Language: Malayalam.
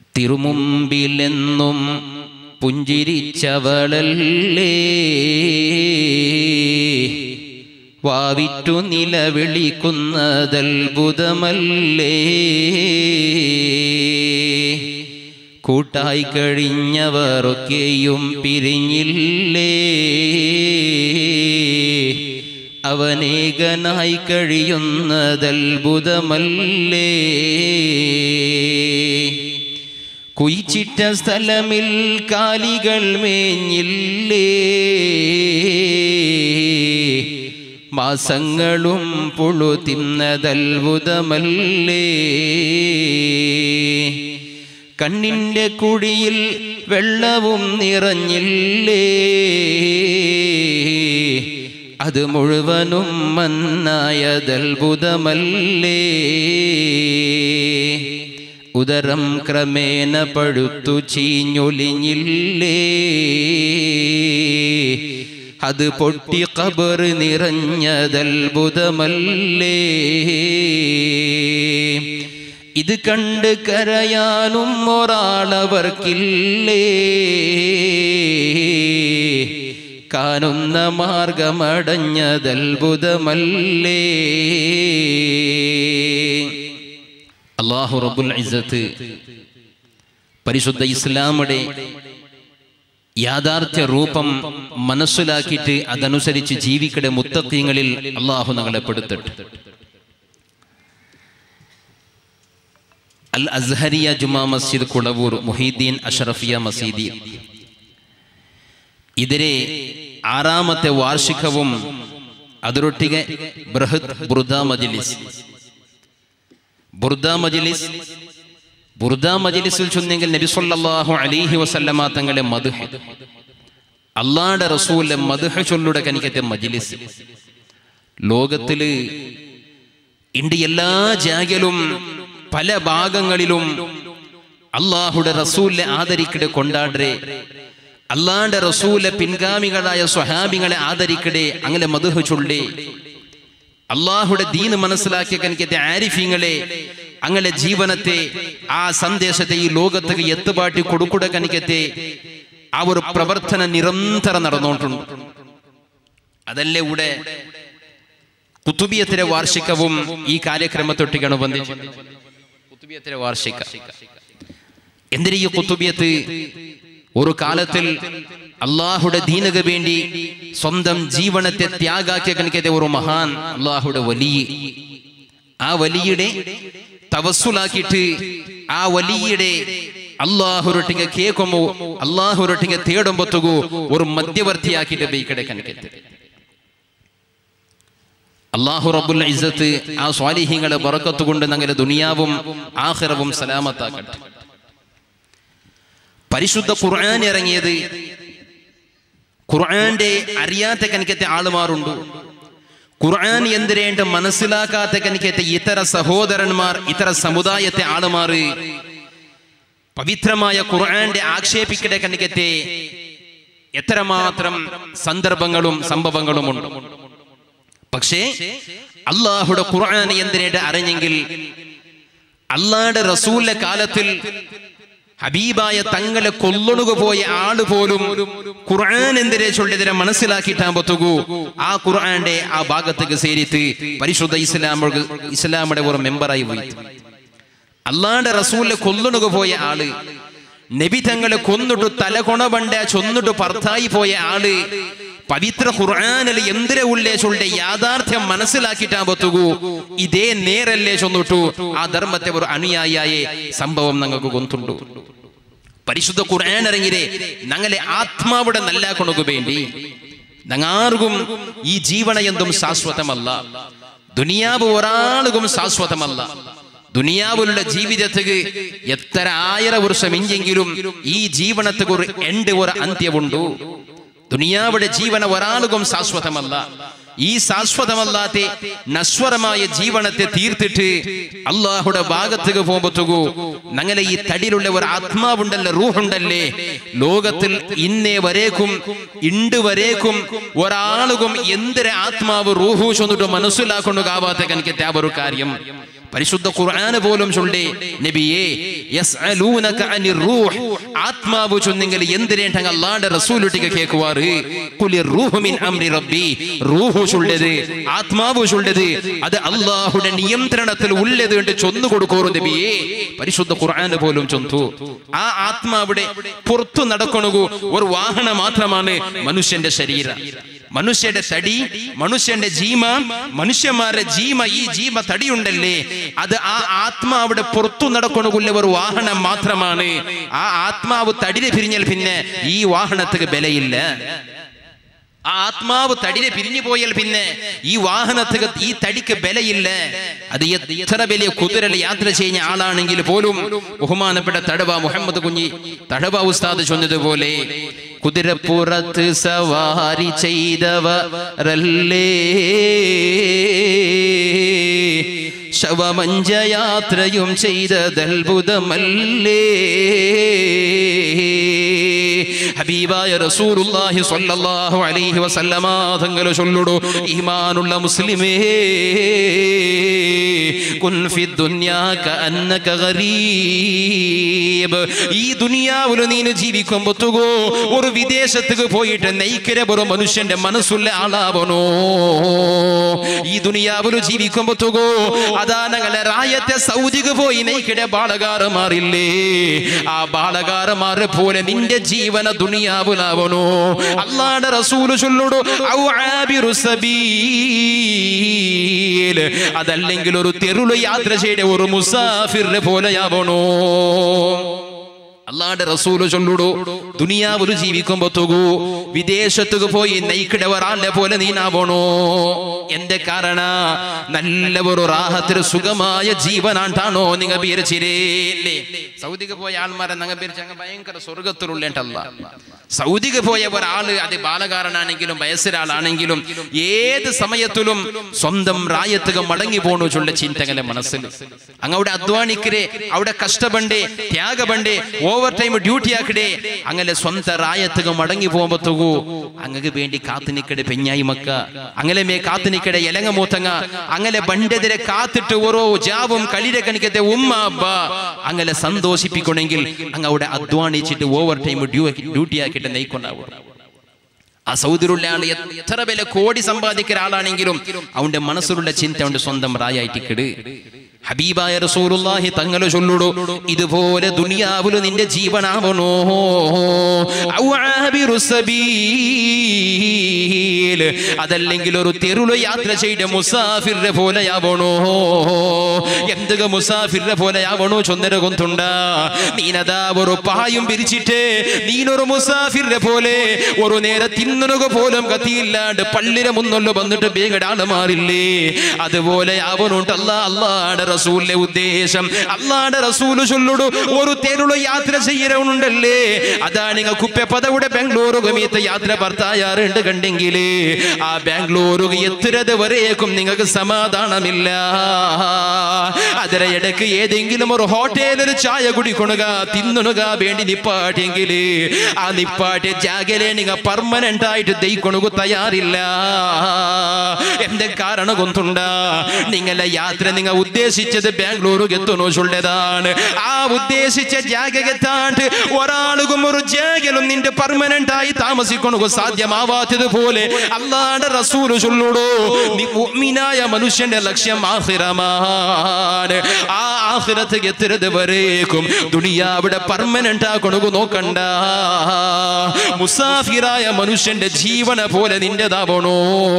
തിരുമുമ്പിലെന്നും പുഞ്ചിരിച്ചവളല്ലേ വാവിറ്റു നിലവിളിക്കുന്നതത്ഭുതമല്ലേ കൂട്ടായി കഴിഞ്ഞവരൊക്കെയും പിരിഞ്ഞില്ലേ അവനേകനായി കഴിയുന്നതത്ഭുതമല്ലേ കുയിച്ചിട്ട സ്ഥലമിൽ കാലികൾ മേഞ്ഞില്ലേ മാസങ്ങളും പുഴു തിന്നതത്ഭുതമല്ലേ കണ്ണിൻ്റെ കുഴിയിൽ വെള്ളവും നിറഞ്ഞില്ലേ അത് മുഴുവനും മന്നായതത്ഭുതമല്ലേ ഉദരം ക്രമേണ പഴുത്തു ചീഞ്ഞൊലിഞ്ഞില്ലേ അത് പൊട്ടി കബർ നിറഞ്ഞതത്ഭുതമല്ലേ ഇത് കണ്ട് കരയാനും ഒരാളവർക്കില്ലേ കാണുന്ന മാർഗമടഞ്ഞതത്ഭുതമല്ലേ അള്ളാഹു റബുൽ ഇസത്ത് പരിശുദ്ധ ഇസ്ലാമുടെ യാഥാർത്ഥ്യ രൂപം മനസ്സിലാക്കിയിട്ട് അതനുസരിച്ച് ജീവിക്കടെ മുത്തത്വങ്ങളിൽ അള്ളാഹു ഞങ്ങളെ പെടുത്തട്ടെ അൽ അസ്ഹരിയ ജുമാ മസ്ജിദ് കുളവൂർ മുഹീദ്ദീൻ അഷറഫിയ മസീദി ഇതിരെ ആറാമത്തെ വാർഷികവും അതിരൊട്ടിಗೆ ബൃഹത് ബുർദ മജ്ലിസ് ബുർദ മജ്ലിസ് ബുർദ മജ്ലിസിൽ ചൊന്നെങ്കിൽ നബി സല്ലല്ലാഹു അലൈഹി വസല്ലമ തങ്ങളെ മദ്ഹ് അള്ളാഹുടെ റസൂലിന്റെ മദ്ഹ് ചൊല്ലുടെ കനിക്കത്തെ മജ്ലിസ് ലോകത്തില് ഇണ്ട് എല്ലാ ജാഗലും പല ഭാഗങ്ങളിലും അള്ളാഹുടെ റസൂലിനെ ആദരിക്കടെ കൊണ്ടാടരെ അള്ളാന്റെ റസൂലെ പിൻഗാമികളായ സ്വഹാബികളെ ആദരിക്കടെ അങ്ങനെ മധുഹ ചൊല്ലേ അള്ളാഹുടെ ദീന് മനസ്സിലാക്കിയ കനിക്കത്തെ ആരിഫിങ്ങളെ അങ്ങനെ ജീവനത്തെ ആ സന്ദേശത്തെ ഈ ലോകത്തേക്ക് എത്തുപാട്ടി കൊടുക്കുട കനിക്കത്തെ ആ ഒരു പ്രവർത്തനം നിരന്തരം നടന്നുകൊണ്ടുണ്ട് അതല്ലേ ഇവിടെ കുത്തുബിയത്തിലെ വാർഷികവും ഈ കാര്യക്രമത്തൊട്ടിക്കാണ് ബന്ധിച്ചു കുത്തുബിയത്തിലെ വാർഷിക എന്തിനു ഈ കുത്തുബിയത്ത് ഒരു കാലത്തിൽ അള്ളാഹുടെ ദീനക വേണ്ടി സ്വന്തം ജീവനത്തെ ത്യാഗാക്കിയ കണിക്കത്തെ ഒരു മഹാൻ അള്ളാഹുടെ വലിയ ആ വലിയുടെ തവസ്സുലാക്കിയിട്ട് ആ വലിയുടെ അള്ളാഹുരൊട്ടിಗೆ കേൾക്കുമ്പോ അള്ളാഹുരൊട്ടിಗೆ തേടുമ്പത്തുകു ഒരു മധ്യവർത്തിയാക്കിയിട്ട് ബൈക്കടെ കണിക്കത്തെ അള്ളാഹു റബ്ബുൽ ഇസ്സത്ത് ആ സ്വാലിഹ്യങ്ങളെ ബറക്കത്ത് കൊണ്ട് ഞങ്ങളുടെ ദുനിയാവും ആഖിറവും സലാമത്താക്കട്ടെ പരിശുദ്ധ ഖുർആൻ ഇറങ്ങിയത് ഖുർആന്റെ അറിയാത്ത കനിക്കത്തെ ആളുമാറുണ്ട് ഖുർആൻ എന്തിരേണ്ട മനസ്സിലാക്കാത്ത കനിക്കത്തെ ഇതര സഹോദരന്മാർ ഇതര സമുദായത്തെ ആളുമാർ പവിത്രമായ ഖുർആന്റെ ആക്ഷേപിക്കടെ കനിക്കത്തെ എത്രമാത്രം സന്ദർഭങ്ങളും സംഭവങ്ങളും ഉണ്ട് പക്ഷേ അള്ളാഹുടെ ഖുർആൻ എന്തിനേට അറിഞ്ഞെങ്കിൽ അള്ളാഹുടെ റസൂലിന്റെ കാലത്തിൽ ഹബീബായ തങ്ങളെ കൊല്ലണുക പോയ ആള് പോലും ഖുർആൻ എന്തിനെ ചൊല്ലിയതിനെ മനസ്സിലാക്കിയിട്ടാൻ പറ്റുകൂ ആ ഖുർആന്റെ ആ ഭാഗത്തേക്ക് സേരിത്ത് പരിശുദ്ധ ഇസ്ലാം ഇസ്ലാമുടെ ഒരു മെമ്പറായി പോയി അള്ളാന്റെ റസൂലിനെ കൊല്ലണുക പോയ ആള് നബി തങ്ങളെ കൊന്നിട്ട് തലകൊണബണ്ട ചൊന്നിട്ട് പർത്തായി പോയ ആള് പവിത്ര ഖുർആാനിൽ എന്തിരെ ഉള്ളേ ചൊല്ലെ യാഥാർത്ഥ്യം മനസ്സിലാക്കിയിട്ടാ പറ്റുകൂ ഇതേ നേരല്ലേ ചൊന്നിട്ടു ആ ധർമ്മത്തെ ഒരു അനുയായിയായ സംഭവം ഞങ്ങൾക്ക് കൊന്തുണ്ടു പരിശുദ്ധ ഖുർആൻ ഇറങ്ങിരെ ഞങ്ങളെ ആത്മാവിടെ നല്ലാക്കൊണുക വേണ്ടി ഞങ്ങാർക്കും ഈ ജീവന എന്തും ശാശ്വതമല്ല ദുനിയാവ് ഒരാളും ശാശ്വതമല്ല ദുനിയാവിലുള്ള ജീവിതത്തിക്ക് എത്ര ആയിര വർഷം ഇഞ്ചെങ്കിലും ഈ ജീവനത്തിക്ക് ഒരു എണ്ട് ഒരു അന്ത്യമുണ്ടു ദുനിയാവിടെ ജീവന ഒരാളും ശാശ്വതമല്ല ഈ ശാശ്വതമല്ലാത്ത നശ്വരമായ ജീവനത്തെ തീർത്തിട്ട് അള്ളാഹുടെ ഭാഗത്തേക്ക് പോകുമ്പോഴത്തേക്കു ഞങ്ങളെ ഈ തടിയിലുള്ള ഒരു ആത്മാവുണ്ടല്ലേ റൂഹുണ്ടല്ലേ ലോകത്തിൽ ഇന്നേ വരേക്കും ഇണ്ട് വരേക്കും ഒരാളും എന്തൊരു ആത്മാവ് റൂഹു ചൊന്നിട്ട് മനസ്സിലാക്കൊണ്ടു കാവാത്ത എനിക്ക് ഒരു കാര്യം പരിശുദ്ധ ഖുർആന് പോലും ചൊല്ലേ നബിയേ യസ്അലൂനക അനിർ റൂഹ് ആത്മാവ് ചൊന്നെങ്കിൽ എന്തിനേണ്ട അല്ലാഹുവിന്റെ റസൂലുട്ടിക്ക് കേൾക്കുവാറ് കുലിർ റൂഹു മിൻ അംരി റബ്ബി റൂഹു ചൊല്ലത് ആത്മാവ് ചൊല്ലത് അത് അല്ലാഹുവിന്റെ നിയന്ത്രണത്തിൽ ഉള്ളത് എന്ന് ചൊന്നു കൊടുക്കോറു നബിയേ പരിശുദ്ധ ഖുർആന് പോലും ചൊന്തു ആ ആത്മാവിടെ പുറത്തു നടക്കണു ഒരു വാഹനം മാത്രമാണ് മനുഷ്യന്റെ ശരീരം മനുഷ്യന്റെ തടി മനുഷ്യന്റെ ജീമ മനുഷ്യന്മാരുടെ ജീമ ഈ ജീമ തടിയുണ്ടല്ലേ അത് ആ ആത്മാവിടെ പുറത്തു നടക്കണകുള്ള ഒരു വാഹനം മാത്രമാണ് ആ ആത്മാവ് തടിനെ പിരിഞ്ഞാൽ പിന്നെ ഈ വാഹനത്തിന് ബലയില്ല ആ ആത്മാവ് തടിനെ പിരിഞ്ഞു പോയാൽ പിന്നെ ഈ വാഹനത്തിന് ഈ തടിക്ക് ബലയില്ല അത് എത്ര വലിയ കുതിരൽ യാത്ര ചെയ്യുന്ന ആളാണെങ്കിൽ പോലും ബഹുമാനപ്പെട്ട തടവ മുഹമ്മദ് കുഞ്ഞി തടവ ഉസ്താദ് ചൊന്നതുപോലെ കുതിരപ്പുറത്ത് സവാരി ചെയ്തവരല്ലേ ശവമഞ്ചയാത്രയും ചെയ്തതത്ഭുതമല്ലേ ഹബീബായ റസൂലുള്ളാഹി സ്വല്ലല്ലാഹു അലൈഹി വസല്ലമ തങ്ങൾ ചൊല്ലുടു ഈമാനുള്ള മുസ്ലിമേ കുൻ ഫി ദുനിയാ കഅന്നക ഗരീബ് ഈ ദുനിയാവിൽ നീ ജീവിക്കുമ്പോ തുകോ ഒരു വിദേശത്തേക്ക് പോയിട്ട് നെയ്ക്കര ഒരു മനുഷ്യന്റെ മനസ്സുള്ള ആളാവണോ ഈ ദുനിയാവിൽ ജീവിക്കുമ്പോ തുകോ അതാ ഞങ്ങളെ റായത്തെ സൗദിക്ക് പോയി നെയ്ക്കടെ ബാളകാരമാറില്ലേ ആ ബാളകാരമാരെ പോലെ നിന്റെ ജീവന ദുനിയാവിലാവണോ അള്ളാടെ റസൂല് ചൊല്ലുടോ ഔ ആബിറു സബീൽ അതല്ലെങ്കിൽ ഒരു തെരുള് യാത്ര ചെയ്ത ഒരു മുസാഫിറിനെ പോലെയാവണോ അള്ളാന്റെ റസൂല് ചൊല്ലുടു ദുനിയാവില് ജീവിക്കുമ്പോ തുകു വിദേശത്തുക്ക് പോയി നയിക്കിടവറാന്റെ പോലെ നീനാവണോ എന്റെ കാരണ നല്ല ഒരു റാഹത്തിന് സുഖമായ ജീവനാണ്ടാണോ നിങ്ങ വിചാരിച്ചിരേ സൗദിക്ക് പോയ ആൾമാരെ നങ്ങ വിചാരിച്ച അങ്ങ് ഭയങ്കര സ്വർഗത്തിലുള്ളേണ്ടല്ല സൗദിക്ക് പോയ ഒരാള് അത് ബാലകാരനാണെങ്കിലും വയസ്സൊരാളാണെങ്കിലും ഏത് സമയത്തിലും സ്വന്തം റായത്തുക മടങ്ങി പോണു ചൊല്ല ചിന്തകളെ മനസ്സിൽ അങ്ങ് അവിടെ അധ്വാനിക്കരെ അവിടെ കഷ്ടപണ്ടേ ത്യാഗപണ്ടേ ഓവർ ടൈം ഡ്യൂട്ടി ആക്കടേ അങ്ങനെ സ്വന്തം റായത്തുക മടങ്ങി പോകുമ്പോത്തുകൂ അങ്ങക്ക് വേണ്ടി കാത്തു നിക്കടെ പെഞ്ഞായി മക്ക അങ്ങനെ മേ കാത്തു നിക്കടെ എലങ്ങ മൂത്തങ്ങ അങ്ങനെ ബണ്ടെതിരെ കാത്തിട്ട് ഓരോ ജാവും കളിരെ കണിക്കത്തെ ഉമ്മ അബ്ബ അങ്ങനെ സന്തോഷിപ്പിക്കണമെങ്കിൽ അങ്ങ് അവിടെ അധ്വാനിച്ചിട്ട് ഓവർ ടൈം ഡ്യൂട്ടി ആക്കിയിട്ട് നെയ്ക്കൊണ്ടാവും ആ സൗദിയിലുള്ള ആൾ എത്ര വില കോടി സമ്പാദിക്കുന്ന ആളാണെങ്കിലും അവന്റെ മനസ്സിലുള്ള ചിന്ത അവന്റെ സ്വന്തം റായായിട്ട് കിട് ഹബീബായ റസൂലുള്ളാഹി തങ്ങൾ ചൊല്ലുടു ഇതുപോലെ ദുനിയാവില് നിന്റെ ജീവനാവണോ ഔ ആബിറു സബീൽ അതല്ലെങ്കിൽ ഒരു തെരുള് യാത്ര ചെയ്ത മുസാഫിറിനെ പോലെയാവണോ എന്തുക മുസാഫിറിനെ പോലെയാവണോ ചൊന്നര കൊന്തുണ്ട നീനതാ ഒരു പായും പിരിച്ചിട്ട് നീനൊരു മുസാഫിറിനെ പോലെ ഒരു നേരെ തിന്നുക പോലും കത്തിയില്ലാണ്ട് പള്ളിരെ മുന്നല്ലോ വന്നിട്ട് വേഗടാണ് മാറില്ലേ അതുപോലെ അവനുണ്ടല്ല അള്ളാടെ റസൂലിന്റെ ഉദ്ദേശം അള്ളാടെ റസൂല് ചൊല്ലുടു ഒരു തെരുള് യാത്ര ചെയ്യണുണ്ടല്ലേ അതാ നിങ്ങൾ കുപ്പെ പദവിടെ ബാംഗ്ലൂരു ഗമീത്ത യാത്ര ഭർത്തായാറുണ്ട് കണ്ടെങ്കില് ആ ബാംഗ്ലൂരു എത്തുന്നത് വരേക്കും നിങ്ങൾക്ക് സമാധാനമില്ല അതിരെ ഇടയ്ക്ക് ഏതെങ്കിലും ഒരു ഹോട്ടലിൽ ചായ കുടിക്കൊണുക തിന്നുണുക വേണ്ടി നിപ്പാട്ടെങ്കില് ആ നിപ്പാട്ടെ ജാഗലെ നിങ്ങൾ പെർമനന്റ് ആയിട്ട് ദയിക്കൊണുക തയ്യാറില്ല എന്റെ കാരണം കൊണ്ടുണ്ട നിങ്ങളെ യാത്ര നിങ്ങൾ ഉദ്ദേശിച്ചത് ബാംഗ്ലൂരു എത്തുന്നു ചൊല്ലതാണ് ആ ഉദ്ദേശിച്ച ജാഗെത്താണ്ട് ഒരാളും ഒരു ജാഗലും നിന്റെ പെർമനന്റ് ആയി താമസിക്കണു സാധ്യമാവാത്തത് പോലെ അല്ലാണ്ട് റസൂല് ചൊല്ലുടോ നീ മുഅ്മിനായ മനുഷ്യന്റെ ലക്ഷ്യം ആഖിറമാണ് ആ ആഖിറത്ത് എത്തുന്നത് വരേക്കും ദുനിയാവിടെ പെർമനന്റ് ആക്കണു നോക്കണ്ട മുസാഫിറായ മനുഷ്യന്റെ ജീവന പോലെ നിന്റേതാവണോ